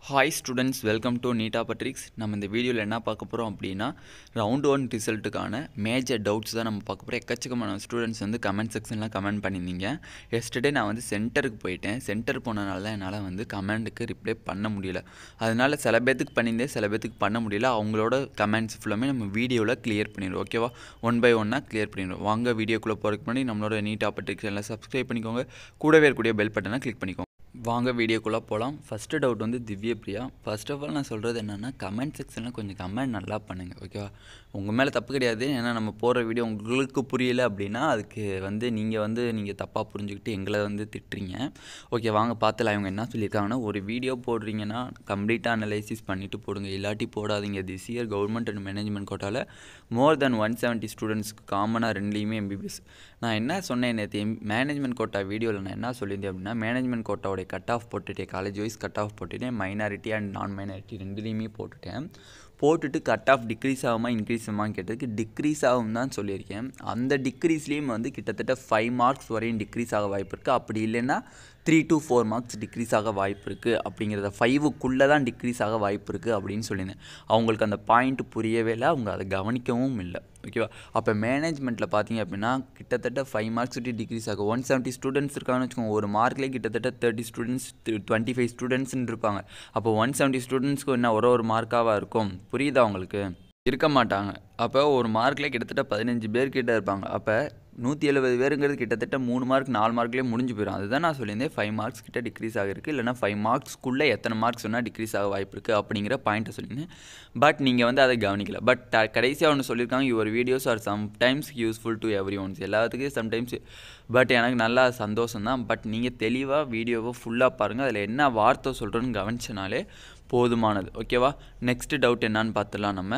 hi students welcome to நீட்டா பட்ரிக்ஸ் நம்ம இந்த வீடியோவில் என்ன பார்க்க போகிறோம் அப்படின்னா ரவுண்ட் ஒன் ரிசல்ட்டுக்கான மேஜர் டவுட்ஸ் தான் நம்ம பார்க்க போகிறோம் எக்கச்சக்கமான ஸ்டூடெண்ட்ஸ் வந்து கமெண்ட் செக்ஷனில் கமெண்ட் பண்ணியிருந்தீங்க எஸ்டர்டே நான் வந்து சென்டருக்கு போயிட்டேன் சென்டர் போனனால தான் என்னால் வந்து கமெண்ட்டுக்கு ரிப்ளை பண்ண முடியல அதனால் சில பேர்த்துக்கு பண்ணியிருந்தேன் சில பேர்த்துக்கு பண்ண முடியல அவங்களோட கமெண்ட்ஸ் ஃபுல்லாமே நம்ம வீடியோவில் கிளியர் பண்ணிடுவோம் ஓகேவா ஒன் பை ஒன்னாக கிளியர் பண்ணிடுவோம் வாங்க வீடியோக்குள்ளே போகிறதுக்கு முன்னாடி நம்மளோட நீட்டா பட்ரிக்ஸ் எல்லாம் சப்ஸ்கிரைப் பண்ணிக்கோங்க கூடவே இருக்கக்கூடிய பெல் பட்டனை கிளிக் பண்ணிக்கோங்க வாங்க வீடியோக்குள்ளே போகலாம் ஃபஸ்ட்டு டவுட் வந்து திவ்ய பிரியா ஃபர்ஸ்ட் ஆஃப் ஆல் நான் சொல்கிறது என்னென்னா கமெண்ட் செக்ஷனில் கொஞ்சம் கமெண்ட் நல்லா பண்ணுங்கள் ஓகேவா உங்கள் மேலே தப்பு கிடையாது ஏன்னா நம்ம போடுற வீடியோ உங்களுக்கு புரியல அப்படின்னா அதுக்கு வந்து நீங்கள் வந்து நீங்கள் தப்பாக புரிஞ்சுக்கிட்டு எங்களை வந்து திட்டுறீங்க ஓகே வாங்க பார்த்துல அவங்க என்ன சொல்லியிருக்காங்கன்னா ஒரு வீடியோ போடுறீங்கன்னா கம்ப்ளீட்டாக அனலைசிஸ் பண்ணிவிட்டு போடுங்க இல்லாட்டி போடாதீங்க this year government and management கோட்டாவில் மோர் தென் ஒன் செவன்ட்டி ஸ்டூடெண்ட்ஸ்க்கு காமனாக ரெண்டுலேயுமே எம்பிபிஎஸ் நான் என்ன சொன்னேன் நேற்று மேனேஜ்மெண்ட் கோட்டா வீடியோவில் நான் என்ன சொல்லியிருந்தேன் அப்படின்னா மேனேஜ்மெண்ட் கோட்டாவோடைய கட் ஆஃப் போட்டுட்டேன் காலேஜ் வைஸ் கட் ஆஃப் போட்டுட்டேன் மைனாரிட்டி அண்ட் நான் மைனாரிட்டி ரெண்டுலேயுமே போட்டுட்டேன் போட்டுட்டு கட் ஆஃப் டிக்ரீஸ் ஆகுமா இன்க்ரீஸ் ஆகுமான்னு கேட்டதுக்கு டிக்ரீஸ் ஆகும் தான் சொல்லியிருக்கேன் அந்த டிக்ரீஸ்லேயும் வந்து கிட்டத்தட்ட ஃபைவ் மார்க்ஸ் வரையும் டிக்ரீஸ் ஆக வாய்ப்பு இருக்குது அப்படி இல்லைன்னா three to four marks decrease ஆக வாய்ப்பு இருக்குது அப்படிங்கிறத ஃபைவுக்குள்ளே தான் டிக்ரீஸ் ஆக வாய்ப்பு இருக்குது அப்படின்னு சொல்லியிருந்தேன் அவங்களுக்கு அந்த பாயிண்ட் புரியவே இல்லை அவங்க அதை கவனிக்கவும் இல்லை ஓகேவா அப்போ மேனேஜ்மெண்ட்டில் பார்த்தீங்க அப்படின்னா கிட்டத்தட்ட ஃபைவ் மார்க்ஸ் விட்டு டிக்ரீஸ் ஆகும் ஒன் செவன்ட்டி ஸ்டூடெண்ட்ஸ் இருக்காங்கன்னு வச்சுக்கோங்க ஒரு மார்க்லேயே கிட்டத்தட்ட தேர்ட்டி ஸ்டூடெண்ட்ஸ் டுவெண்ட்டி ஃபைவ் ஸ்டூடெண்ட்ஸ்னு இருப்பாங்க அப்போ ஒன் செவன்ட்டி ஸ்டூடெண்ட்ஸ்க்கு என்ன ஒரு ஒரு மார்க்காவாக இருக்கும் புரியுதா உங்களுக்கு இருக்க மாட்டாங்க அப்போ ஒரு மார்க்லேயே கிட்டத்தட்ட பதினஞ்சு பேர் கிட்ட இருப்பாங்க அப்போ நூற்றி எழுபது பேருங்கிறது கிட்டத்தட்ட மூணு மார்க் நாலு மார்க்லேயே முடிஞ்சு போயிடும் அதுதான் நான் சொல்லியிருந்தேன் ஃபைவ் மார்க்ஸ் கிட்ட டிக்ரீஸ் ஆகிருக்கு இல்லைனா ஃபைவ் மார்க்ஸ்க்குள்ளே எத்தனை மார்க்ஸ் சொன்னால் டிக்ரீஸ் ஆக வாய்ப்பு இருக்குது அப்படிங்கிற பாயிண்ட்டை சொல்லியிருந்தேன் பட் நீங்கள் வந்து அதை கவனிக்கல பட் கடைசியாக ஒன்று சொல்லியிருக்காங்க your videos are sometimes useful to every ones எல்லாத்துக்கும் சம்டைம்ஸ் பட் எனக்கு நல்லா சந்தோஷம் தான் பட் நீங்கள் தெளிவாக வீடியோவை ஃபுல்லாக பாருங்கள் அதில் என்ன வார்த்தை சொல்கிறோன்னு கவனிச்சனாலே போதுமானது ஓகேவா நெக்ஸ்ட் டவுட் என்னான்னு பார்த்துலாம் நம்ம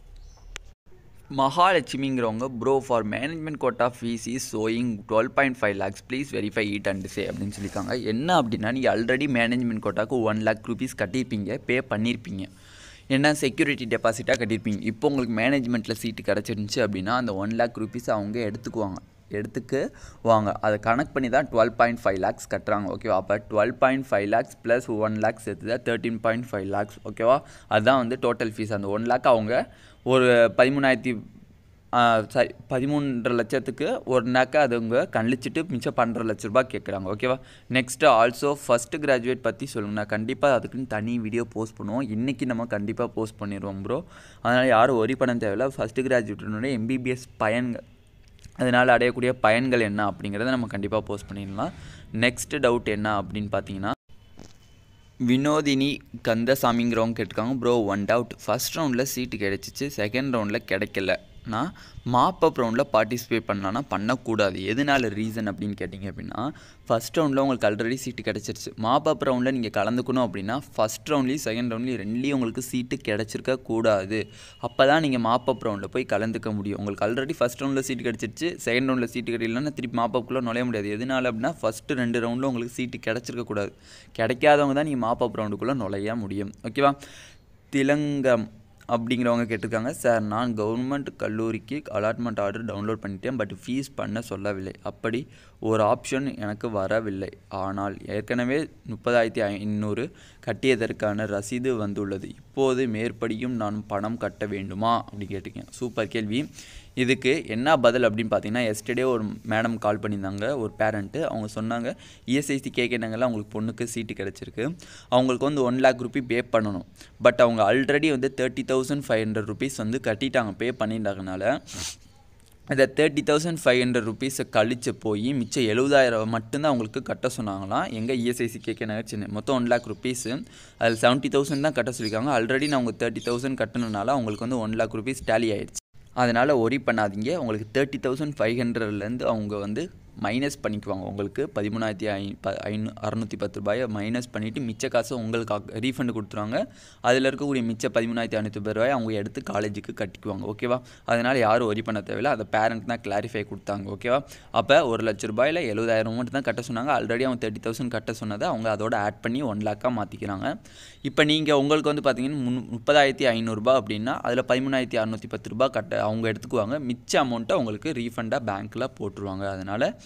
மகாலட்சுமிங்கிறவங்க bro for management quota fees is showing twelve point five lakhs please verify it and say அப்படின்னு சொல்லியிருக்காங்க என்ன அப்படின்னா நீங்கள் ஆல்ரெடி மேனேஜ்மெண்ட் கோட்டாக்கு ஒன் லேக் ருபீஸ் கட்டியிருப்பீங்க பே பண்ணியிருப்பீங்க ஏன்னா செக்யூரிட்டி டெபாசிட்டாக கட்டியிருப்பீங்க இப்போ உங்களுக்கு மேனேஜ்மெண்ட்டில் சீட்டு கிடச்சிருந்துச்சி அப்படின்னா அந்த ஒன் லேக் ருபீஸ் அவங்க எடுத்துக்குவாங்க எடுத்துக்கு வாங்க அதை கனெக்ட் பண்ணி தான் டுவெல் பாயிண்ட் ஃபைவ் லேக்ஸ் கட்டுறாங்க ஓகேவா அப்போ twelve point five lakhs plus one lakhs சேர்த்து தான் தேர்ட்டின் பாயிண்ட் ஃபைவ் லேக்ஸ் ஓகேவா அதுதான் வந்து டோட்டல் ஃபீஸ் அந்த ஒன் லேக் அவங்க ஒரு பதிமூணாயிரத்தி சாரி பதிமூன்றரை லட்சத்துக்கு ஒரு நாக்க அது அவங்க கழிச்சிட்டு மிச்சம் பன்னெண்டு லட்ச ரூபா கேட்குறாங்க ஓகேவா நெக்ஸ்ட்டு ஆல்சோ ஃபஸ்ட்டு கிராஜுவேட் பற்றி சொல்லுங்கண்ணா கண்டிப்பாக அதுக்குன்னு தனி வீடியோ போஸ்ட் பண்ணுவோம் இன்றைக்கி நம்ம கண்டிப்பாக போஸ்ட் பண்ணிடுவோம் ப்ரோ அதனால் யாரும் ஒரி பண்ண தேவையில்ல ஃபஸ்ட்டு கிராஜுவேட்னுடைய எம்பிபிஎஸ் பயன்கள் அதனால் அடையக்கூடிய பயன்கள் என்ன அப்படிங்கிறத நம்ம கண்டிப்பாக போஸ்ட் பண்ணிடலாம் நெக்ஸ்ட் டவுட் என்ன அப்படின்னு பார்த்தீங்கன்னா வினோதினி கந்தசாமிங்கிறவங்க கேட்டிருக்காங்க ப்ரோ ஒன் டவுட் ஃபஸ்ட் ரவுண்டில் சீட்டு கிடச்சிச்சு செகண்ட் ரவுண்டில் கிடைக்கல நான் மாப் அப் ரவுண்டில் பார்ட்டிசிபேட் பண்ணலான்னா பண்ணக்கூடாது எதனால ரீசன் அப்படின்னு கேட்டிங்க அப்படின்னா ஃபஸ்ட் ரவுண்டில் உங்களுக்கு ஆல்ரெடி சீட்டு கிடச்சிருச்சு மாப் அப் ரவுண்டில் நீங்கள் கலந்துக்கணும் அப்படின்னா ஃபஸ்ட் ரவுண்ட்லேயும் செகண்ட் ரவுண்ட்லேயும் ரெண்டுலேயும் உங்களுக்கு சீட்டு கிடச்சிருக்க கூடாது அப்போ தான் நீங்கள் மாப் அப் ரவுண்டில் போய் கலந்துக்க முடியும் உங்களுக்கு ஆல்ரெடி ஃபஸ்ட் ரவுண்டில் சீட்டு கிடச்சிருச்சு செகண்ட் ரவுண்டில் சீட்டு கிடைக்கலன்னா திருப்பி மாப் அப்குள்ளே நுழைய முடியாது எதனால அப்படின்னா ஃபஸ்ட்டு ரெண்டு ரவுண்டில் உங்களுக்கு சீட்டு கிடச்சிருக்க கூடாது கிடைக்காதவங்க தான் நீங்கள் மாப் அப் ரவுண்டுக்குள்ளே நுழைய முடியும் ஓகேவா திலங்கம் அப்படிங்கிறவங்க கேட்டிருக்காங்க சார் நான் கவர்மெண்ட் கல்லூரிக்கு அலாட்மெண்ட் ஆர்டர் டவுன்லோட் பண்ணிட்டேன் பட் ஃபீஸ் பண்ண சொல்லவில்லை அப்படி ஒரு ஆப்ஷன் எனக்கு வரவில்லை ஆனால் ஏற்கனவே முப்பதாயிரத்தி ஐநூறு கட்டியதற்கான ரசீது வந்துள்ளது இப்போது மேற்படியும் நான் பணம் கட்ட வேண்டுமா அப்படி கேட்டிருக்கேன் சூப்பர் கேள்வி இதுக்கு என்ன பதில் அப்படின்னு பார்த்தீங்கன்னா எஸ்டர்டே ஒரு மேடம் கால் பண்ணியிருந்தாங்க ஒரு பேரண்ட்டு அவங்க சொன்னாங்க இஎஸ்ஐசி கேட்குறாங்கல்ல அவங்களுக்கு பொண்ணுக்கு சீட்டு கிடச்சிருக்கு அவங்களுக்கு வந்து ஒன் லேக் ருபி பே பண்ணணும் பட் அவங்க ஆல்ரெடி வந்து thirty thousand five hundred rupees வந்து கட்டிட்டாங்க பே பண்ணிட்டாங்கனால இந்த தேர்ட்டி தௌசண்ட் ஃபைவ் ஹண்ட்ரட் ருபீஸை கழிச்சு போய் மிச்சம் எழுபதாயிரம் மட்டும்தான் அவங்களுக்கு கட்ட சொன்னாங்களாம் எங்கள் இஎஸ்ஐசி கேட்க நகர் சென்னை மொத்தம் ஒன் லேக் ருபீஸு அதில் செவன்ட்டி தௌசண்ட் தான் கட்ட சொல்லியிருக்காங்க ஆல்ரெடி நான் அவங்க தேர்ட்டி தௌசண்ட் கட்டினனால அவங்களுக்கு வந்து ஒன் லேக் ருபீஸ் டேலி ஆயிடுச்சு அதனால் ஒரி பண்ணாதீங்க உங்களுக்கு தேர்ட்டி தௌசண்ட் ஃபைவ் ஹண்ட்ரட்லேருந்து அவங்க வந்து மைனஸ் பண்ணிக்குவாங்க உங்களுக்கு பதிமூணாயிரத்தி ஐ ப ஐநூ அறநூற்றி பத்து ரூபாயை மைனஸ் பண்ணிவிட்டு மிச்ச காசை உங்களுக்கு ரீஃபண்ட் கொடுத்துருவாங்க அதில் இருக்கக்கூடிய மிச்ச பதிமூணாயிரத்தி ஐநூற்றி ரூபாய் அவங்க எடுத்து காலேஜுக்கு கட்டிக்குவாங்க ஓகேவா அதனால் யாரும் ஒரி பண்ண தேவையில்ல அதை பேரண்ட் தான் கிளாரிஃபை கொடுத்தாங்க ஓகேவா அப்போ ஒரு லட்ச ரூபாயில் எழுபதாயிரம் மட்டும் தான் கட்ட சொன்னாங்க ஆல்ரெடி அவங்க தேர்ட்டி தௌசண்ட் கட்ட சொன்னதை அவங்க அதோட ஆட் பண்ணி ஒன் லேக்காக மாற்றிக்கிறாங்க இப்போ நீங்கள் உங்களுக்கு வந்து பார்த்தீங்கன்னா முன் முப்பதாயிரத்தி ஐநூறுரூபா அப்படின்னா அதில் பதிமூணாயிரத்தி அறநூற்றி பத்து ரூபா கட்ட அவங்க எடுத்துக்குவாங்க மிச்ச அமௌண்ட்டை உங்களுக்கு ரீஃபண்டாக பேங்க்கில் போட்டுருவாங்க அதனால்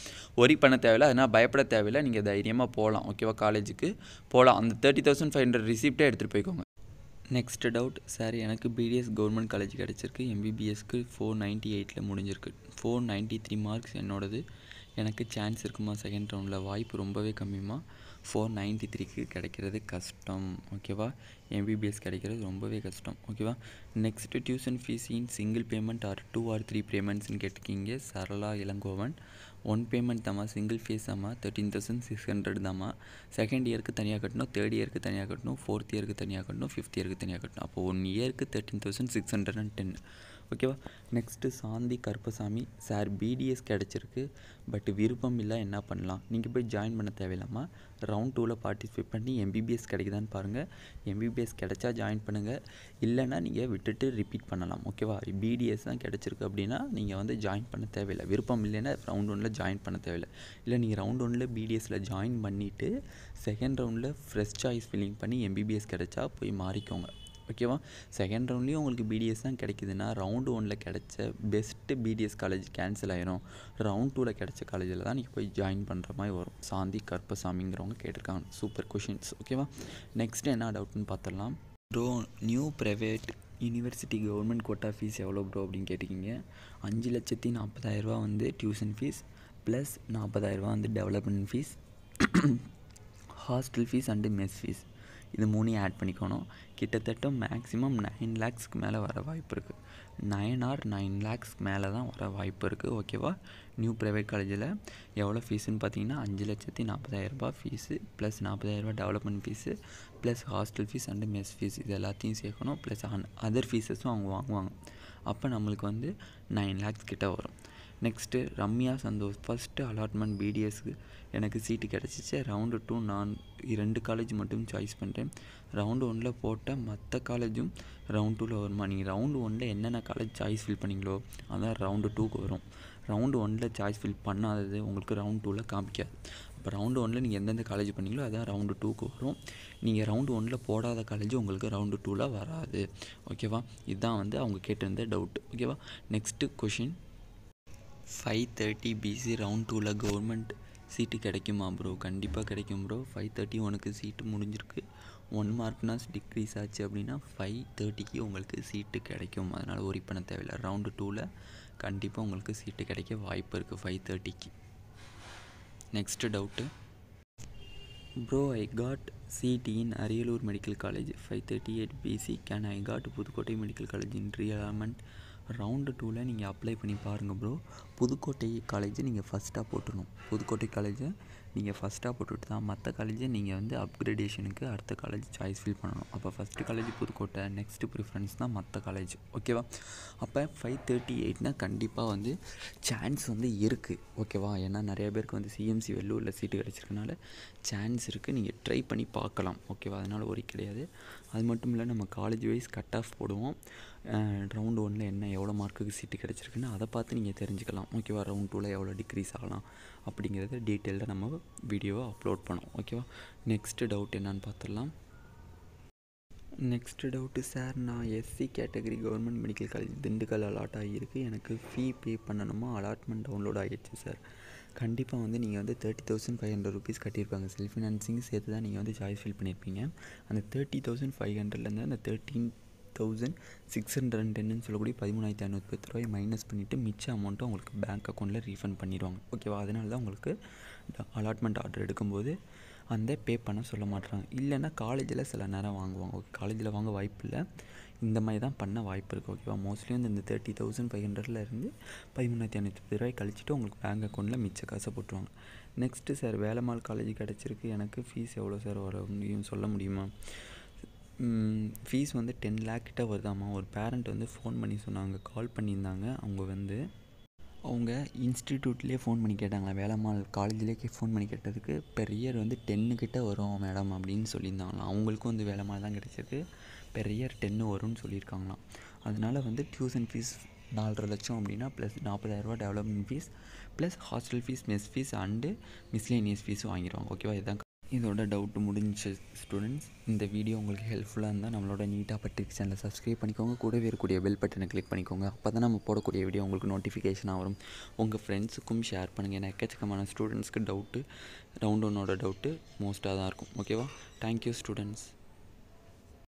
ஒரி பண்ண தேவையில்ல அதனால் பயப்பட தேவையில்லை நீங்கள் தைரியமாக போகலாம் ஓகேவா காலேஜுக்கு போகலாம் அந்த தேர்ட்டி தௌசண்ட் ஃபைவ் ஹண்ட்ரட் ரிசிப்டே எடுத்துகிட்டு போய்க்கோங்க நெக்ஸ்ட் டவுட் சார் எனக்கு பிடிஎஸ் கவர்மெண்ட் காலேஜ் கிடச்சிருக்கு எம்பிபிஎஸ்க்கு ஃபோர் நைன்ட்டி எயிட்டில் முடிஞ்சிருக்கு ஃபோர் நைன்ட்டி த்ரீ மார்க்ஸ் என்னோடது எனக்கு சான்ஸ் இருக்குமா செகண்ட் ரவுண்டில் வாய்ப்பு ரொம்பவே கம்மிமா ஃபோர் நைன்ட்டி த்ரீக்கு கிடைக்கிறது கஷ்டம் ஓகேவா எம்பிபிஎஸ் கிடைக்கிறது ரொம்பவே கஷ்டம் ஓகேவா next tuition fees in single payment or two or three பேமெண்ட்ஸ்னு கேட்டிருக்கீங்க சரளா இளங்கோவன் ஒன் பேமெண்ட் தாம்மா சிங்கிள் ஃபீஸ் தாம்மா தேர்ட்டீன் தௌசண்ட் சிக்ஸ் ஹண்ட்ரட் தாம்மா செகண்ட் இயருக்கு தனியாக கட்டணும் தேர்ட் இயருக்கு தனியாக கட்டணும் ஃபோர்த் இயருக்கு தனியாக கட்டணும் ஃபிஃப்த் இயருக்கு தனியாக கட்டணும் அப்போ ஒன் இயருக்கு thirteen thousand six hundred and ten ஓகேவா next Shanthi Karuppasamy sir BDS கிடச்சிருக்கு பட் விருப்பம் இல்லை என்ன பண்ணலாம் நீங்கள் போய் ஜாயின் பண்ண தேவையில்லாமா ரவுண்ட் டூவில் பார்ட்டிசிபேட் பண்ணி எம்பிபிஎஸ் கிடைக்குதான்னு பாருங்கள் எம்பிபிஎஸ் கிடைச்சா ஜாயின் பண்ணுங்கள் இல்லைன்னா நீங்கள் விட்டுட்டு ரிப்பீட் பண்ணலாம் ஓகேவா பிடிஎஸ் தான் கிடச்சிருக்கு அப்படின்னா நீங்கள் வந்து ஜாயின் பண்ண தேவையில்லை விருப்பம் இல்லைன்னா ரவுண்ட் ஒன்னில் ஜாயின் பண்ண தேவையில்லை இல்லை நீங்கள் ரவுண்ட் ஒன்னில் பிடிஎஸில் ஜாயின் பண்ணிவிட்டு செகண்ட் ரவுண்டில் ஃப்ரெஷ் சாய்ஸ் ஃபில்லிங் பண்ணி எம்பிபிஎஸ் கிடைச்சா போய் மாறிக்கோங்க ஓகேவா செகண்ட் ரவுண்ட்லேயும் உங்களுக்கு பிடிஎஸ் தான் கிடைக்குதுன்னா ரவுண்டு ஒனில் கிடைச்ச பெஸ்ட்டு பிடிஎஸ் காலேஜ் கேன்சல் ஆயிரும் ரவுண்ட் டூவில் கிடைச்ச காலேஜில் தான் நீங்கள் போய் ஜாயின் பண்ணுற மாதிரி வரும் சாந்தி கற்பசாமிங்கிறவங்க கேட்டிருக்காங்க சூப்பர் கொஷின்ஸ் ஓகேவா நெக்ஸ்ட் என்ன டவுட்னு பார்த்துடலாம் bro new private university government quota fees எவ்வளோ ப்ரோ அப்படின்னு கேட்டிருக்கீங்க அஞ்சு லட்சத்தி நாற்பதாயிரரூபா வந்து டியூஷன் ஃபீஸ் ப்ளஸ் நாற்பதாயிரரூபா வந்து development fees hostel fees and mess fees இது மூணையும் ஆட் பண்ணிக்கணும் கிட்டத்தட்ட மேக்ஸிமம் நைன் லேக்ஸ்க்கு மேலே வர வாய்ப்பு இருக்குது நைன் ஆர் நைன் லேக்ஸ்க்கு மேலே தான் வர வாய்ப்பு இருக்குது ஓகேவா நியூ ப்ரைவேட் காலேஜில் எவ்வளோ ஃபீஸுன்னு பார்த்தீங்கன்னா அஞ்சு லட்சத்தி நாற்பதாயிரரூபா ஃபீஸு ப்ளஸ் நாற்பதாயிரரூபா development fees plus hostel fees and mess fees இது எல்லாத்தையும் சேர்க்கணும் ப்ளஸ் அன் அதர் ஃபீஸஸும் அவங்க வாங்குவாங்க அப்போ நம்மளுக்கு வந்து நைன் லேக்ஸ் கிட்ட வரும் next Ramya Santhosh first allotment பிடிஎஸ்க்கு எனக்கு சீட்டு கிடச்சிச்சு ரவுண்டு டூ நான் ரெண்டு காலேஜ் மட்டும் சாய்ஸ் பண்ணுறேன் ரவுண்டு ஒனில் போட்ட மற்ற காலேஜும் ரவுண்ட் டூவில் வருமா நீங்கள் ரவுண்டு ஒனில் என்னென்ன காலேஜ் சாய்ஸ் ஃபில் பண்ணீங்களோ அதான் ரவுண்டு டூக்கு வரும் ரவுண்டு ஒனில் சாய்ஸ் ஃபில் பண்ணாதது உங்களுக்கு ரவுண்ட் டூவில் காமிக்காது இப்போ ரவுண்டு ஒனில் நீங்கள் எந்தெந்த காலேஜ் பண்ணீங்களோ அதான் ரவுண்டு டூக்கு வரும் நீங்கள் ரவுண்டு ஒனில் போடாத காலேஜ் உங்களுக்கு ரவுண்டு டூவில் வராது ஓகேவா இதுதான் வந்து அவங்க கேட்டிருந்த டவுட் ஓகேவா next question five thirty PC round டூவில் கவர்மெண்ட் சீட்டு கிடைக்குமா ப்ரோ கண்டிப்பாக கிடைக்கும் ப்ரோ ஃபைவ் தேர்ட்டி உனக்கு சீட்டு முடிஞ்சிருக்கு ஒன் மார்க்னாஸ் டிக்ரீஸ் ஆச்சு அப்படின்னா ஃபைவ் தேர்ட்டிக்கு உங்களுக்கு சீட்டு கிடைக்கும் அதனால் ஒரி பண்ண தேவையில்லை ரவுண்டு டூவில் கண்டிப்பாக உங்களுக்கு சீட்டு கிடைக்க வாய்ப்பு இருக்குது ஃபைவ் தேர்ட்டிக்கு next doubt bro I got seat in Ariyalur medical college five thirty eight PC can I got Pudukkottai medical college in reallotment round டூவில் நீங்கள் அப்ளை பண்ணி பாருங்கள் ப்ரோ புதுக்கோட்டை காலேஜை நீங்கள் ஃபஸ்ட்டாக போட்டுடணும் புதுக்கோட்டை காலேஜை நீங்கள் ஃபஸ்ட்டாக போட்டுவிட்டு தான் மற்ற காலேஜை நீங்கள் வந்து அப்கிரேடேஷனுக்கு அடுத்த காலேஜ் சாய்ஸ் ஃபில் பண்ணணும் அப்போ first college Pudukkottai next preference தான் மற்ற காலேஜ் ஓகேவா அப்போ ஃபைவ் தேர்ட்டி எயிட்னா கண்டிப்பாக வந்து சான்ஸ் வந்து இருக்குது ஓகேவா ஏன்னா நிறைய பேருக்கு வந்து சிஎம்சி வெள்ளூரில் சீட்டு கிடச்சிருக்கனால சான்ஸ் இருக்குது நீங்கள் ட்ரை பண்ணி பார்க்கலாம் ஓகேவா அதனால் ஒரு கிடையாது அது மட்டும் இல்லை நம்ம காலேஜ் வைஸ் கட் ஆஃப் போடுவோம் ரவுண்டு ஒன்னில் என்ன எவ்வளோ மார்க்குக்கு சீட்டு கிடச்சிருக்குன்னு அதை பார்த்து நீங்கள் தெரிஞ்சுக்கலாம் ஓகேவா ரவுண்ட் டூவில் எவ்வளோ டிக்ரீஸ் ஆகலாம் அப்படிங்கிறத டீட்டெயில்டாக நம்ம வீடியோவை அப்லோட் பண்ணோம் ஓகேவா நெக்ஸ்ட்டு டவுட் என்னன்னு பார்த்துடலாம் நெக்ஸ்ட்டு டவுட்டு சார் நான் SC category government medical college Dindigul allot ஆகியிருக்கு எனக்கு ஃபீ பே பண்ணணுமா அலாட்மெண்ட் டவுன்லோட் ஆகிடுச்சு சார் கண்டிப்பாக வந்து நீங்கள் வந்து thirty thousand five hundred rupees கட்டியிருப்பாங்க செல்ஃப் ஃபினான்சிங் சேர்த்து தான் நீங்கள் வந்து சாய்ஸ் ஃபில் பண்ணியிருப்பீங்க அந்த தேர்ட்டி தௌசண்ட் ஃபைவ் ஹண்ட்ரட்லேருந்து அந்த thirteen thousand six hundred and டென்னு சொல்லக்கூடிய பதிமூணாயிரத்தி ஐநூற்றி பத்து ரூபாய் மைனஸ் பண்ணிவிட்டு மிச்ச அமௌண்ட்டை உங்களுக்கு பேங்க் அக்கௌண்ட்டில் ரீஃபண்ட் பண்ணிடுவாங்க ஓகேவா அதனால தான் உங்களுக்கு அலாட்மெண்ட் ஆர்டர் எடுக்கும்போது அந்த பே பண்ண சொல்ல மாட்டுறாங்க இல்லைன்னா காலேஜில் சில நேரம் வாங்குவாங்க ஓகே காலேஜில் வாங்க வாய்ப்பு இல்லை இந்த மாதிரி தான் பண்ண வாய்ப்பு இருக்குது ஓகேவா மோஸ்ட்லி வந்து இந்த தேர்ட்டி தௌசண்ட் ஃபைவ் ஹண்ட்ரட்ல இருந்து பதிமூணாயிரத்தி ஐநூற்றி பத்து ரூபாய் கழிச்சிட்டு உங்களுக்கு பேங்க் அக்கௌண்ட்டில் மிச்ச காசை போட்டுருவாங்க நெக்ஸ்ட்டு சார் வேலம்மாள் காலேஜ் கிடச்சிருக்கு எனக்கு ஃபீஸ் எவ்வளோ சார் வர முடியும் சொல்ல முடியுமா ஃபீஸ் வந்து டென் லேக் கிட்ட வருதாம்மா ஒரு பேரண்ட் வந்து ஃபோன் பண்ணி சொன்னாங்க கால் பண்ணியிருந்தாங்க அவங்க வந்து அவங்க இன்ஸ்டிடியூட்லேயே ஃபோன் பண்ணி கேட்டாங்களா வேலம்மாள் காலேஜ்லேயே ஃபோன் பண்ணி கேட்டதுக்கு பெர் இயர் வந்து டென்னு கிட்ட வரும் மேடம் அப்படின்னு சொல்லியிருந்தாங்களாம் அவங்களுக்கும் வந்து வேலம்மாள் தான் கிடச்சிருக்கு பெர் இயர் டென்னு வரும்னு சொல்லியிருக்காங்களாம் அதனால் வந்து டியூஷன் ஃபீஸ் நாலரை லட்சம் அப்படின்னா ப்ளஸ் நாற்பதாயிரரூபா development fees plus hostel fees mess fees and miscellaneous ஃபீஸும் வாங்கிடுவாங்க ஓகேவா இதுதான் இதோட டவுட்டு முடிஞ்சு ஸ்டூடெண்ட்ஸ் இந்த வீடியோ உங்களுக்கு ஹெல்ப்ஃபுல்லாக இருந்தால் நம்மளோட நீட்டாக பட்ரிக் சேனலை சப்ஸ்கிரைப் பண்ணிக்கோங்க கூடவே இருக்கக்கூடிய பெல் பட்டனை கிளிக் பண்ணிக்கோங்க அப்போ தான் நம்ம போடக்கூடிய வீடியோ உங்களுக்கு நோட்டிஃபிகேஷனாக வரும் உங்கள் ஃப்ரெண்ட்ஸுக்கும் ஷேர் பண்ணுங்கள் ஏன்னா எக்கச்சக்கமான ஸ்டூடெண்ட்ஸ்க்கு டவுட்டு ரவுண்ட் ஒன்னோட டவுட்டு மோஸ்ட்டாக தான் இருக்கும் ஓகேவா தேங்க்யூ ஸ்டூடெண்ட்ஸ்